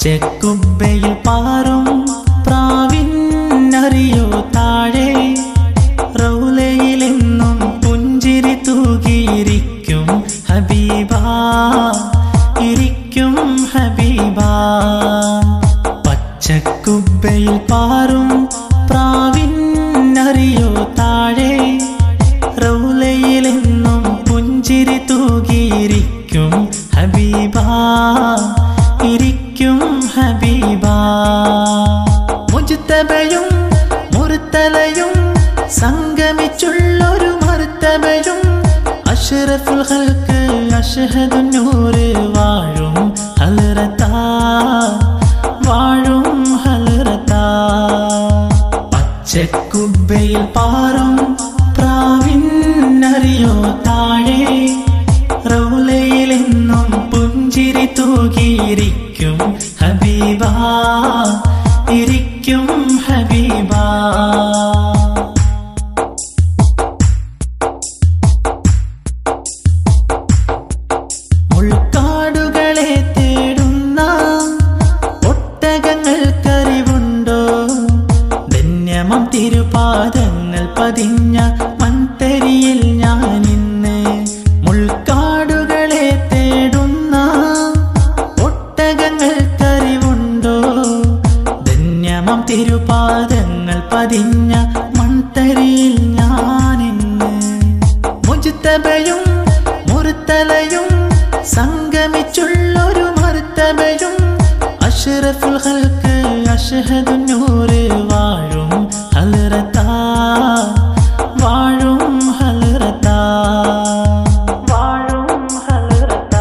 പച്ചക്കുബയിൽ പാറും പ്രാവിന്നറിയോ താഴെ റൗലയിലെന്നും പുഞ്ചിരി തൂകിയിരിക്കും ഹബീബ ഇരിക്കും ഹബീബ പച്ചക്കുബയിൽ പാറും പ്രാവിന്നറിയോ താഴെ റൗലയിലെന്നും പുഞ്ചിരി തൂകിയിരിക്കും ഹബീബ ഇരിക്കും ഹബീബ മുജ്തബയും മുർത്തലയും സംഗമിച്ചുള്ളൊരു മർത്തബയും അഷ്റഫുൽ ഹൽക്ക് അഷ്ഹദു നൂറ് വാഴും ഹൽറത്താ വാഴും ഹൽറത്താ പച്ചക്കുബയിൽ പാറും പ്രാവിന്നറിയോ താഴെ റൗലയിലെന്നും പുഞ്ചിരി തൂകിയിരിക്കും ഹബീബ ഇരിക്കും ഹബീബ മുൾക്കാടുകളെ തേടുന്ന ഒട്ടകങ്ങൾക്കറിവുണ്ടോ ധന്യമം തിരുപാദങ്ങൾ പതിഞ്ഞ മന്തരിയിൽ ഞാൻ ഇന്ന് മുൾക്കാടുകളെ തേടുന്ന ഒട്ടകങ്ങൾക്കറിവുണ്ടോ ധന്യമം തിരുപാദങ്ങൾ പതിഞ്ഞ മൺതരിയിൽ ഞാൻ ഇന്ന് മുജ്തബയും മുർത്തലയും സംഗമിച്ചുള്ളൊരു മർത്തബയും അഷ്റഫുൽ ഹൽക്ക് അഷ്ഹദു നൂറ് വാഴും ഹൽറത്താ വാഴും ഹൽറത്താ വാഴും ഹൽറത്താ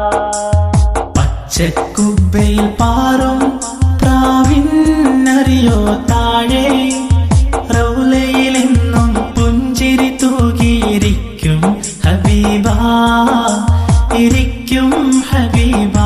പച്ചക്കുബയിൽ പാറും പ്രാവിന്നറിയോ താഴെ റൗലയിലെന്നും പുഞ്ചിരി തൂകിയിരിക്കും ഹബീബ ഇരിക്കും ഹബീബ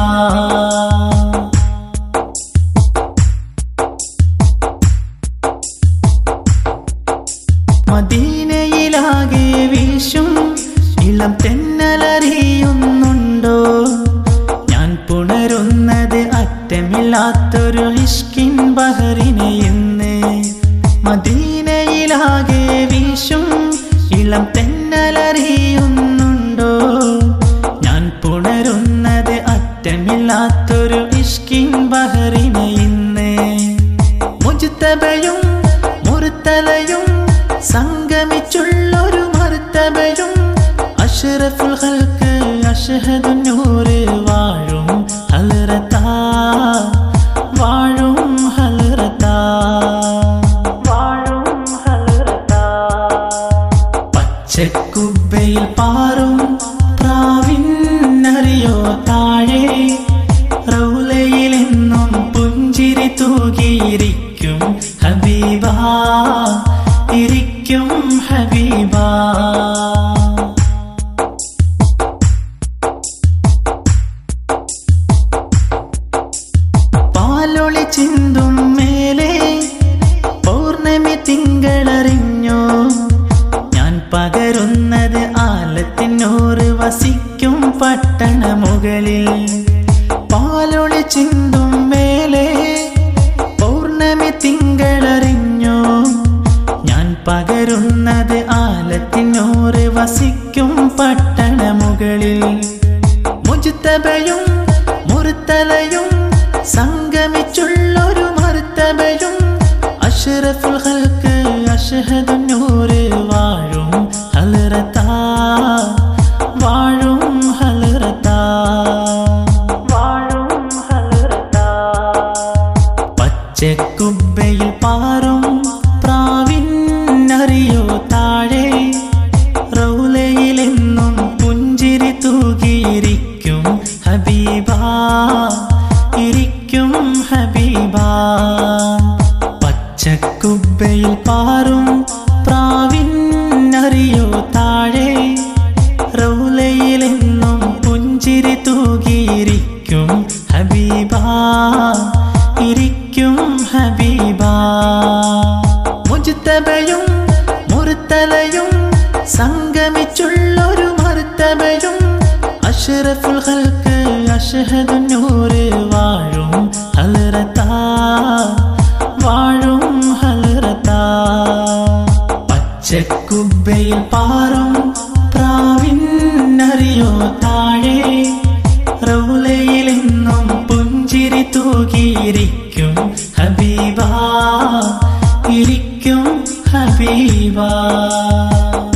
മദീനയിലാകെ വീശും ഇളം തെന്നലറിയുന്നുണ്ടോ ഞാൻ പുണരുന്നത് അറ്റമില്ലാത്തൊരു ഇഷ്കിൻ ബഹറിനെ ഇന്ന് മദീനയിലാകെ വീശും ഇളം തെന്നലറിയുന്നുണ്ടോ ഞാൻ പുണരുന്നത് അറ്റമില്ലാത്തൊരു ഇഷ്കിൻ ബഹറിനെ ഇന്ന് മുജ്തബയും മുർത്തലയും സംഗമിച്ചുള്ളൊരു മർത്തബയും അഷ്റഫുൽ ഹൽക്ക് അഷ്ഹദു നൂറ് വാഴും ഹൽറത്താ വാഴും ഹൽറത്താ വാഴും ഹൽറത്താ പച്ചക്കുബയിൽ പാറും പ്രാവിന്നറിയോ താഴെ റൗലയിലെന്നും പുഞ്ചിരി തൂകിയിരിക്കും ഹബീബ ഇരിക്കും ഹബീബ പാലൊളി ചിന്തും മേലെ പൗർണമി തിങ്കളറിഞ്ഞോ ഞാൻ പകരുന്നത് ആലത്തിനോറ് വസിക്കും പട്ടണ മുകളിൽ പാലൊളി ചിന്തും മേലെ പൗർണമി തിങ്കളറിഞ്ഞോ ഞാൻ പകരുന്നത് ആലത്തിനോറ് വസിക്കും പട്ടണ മുകളിൽ മുജ്തബയും മുർത്തലയും സംഗമിച്ചുള്ളൊരു മർത്തബയും അഷ്റഫുൽ ഹൽക്ക് അഷ്ഹദു നൂറ് വാഴും ഹൽറത്താ വാഴും ഹൽറത്താ വാഴും ഹൽറത്താ പച്ചക്കുബയിൽ പാറും പ്രാവിന്നറിയോ താഴെ റൗലയിലെന്നും പുഞ്ചിരി തൂകിയിരിക്കും ഹബീബ ഇരിക്കും ഹബീബ പച്ചക്കുബയിൽ പാറും പ്രാവിന്നറിയോ താഴെ റൗലയിലെന്നും പുഞ്ചിരി തൂകിയിരിക്കും ഹബീബ ഇരിക്കും ഹബീബ മുജ്തബയും മുർത്തലയും സംഗമിച്ചുള്ളൊരു മർത്തബയും അഷ്റഫുൽ ഹൽക്ക് അഷ്ഹദു നൂറ് വാഴും ഹൽ ഹബീബ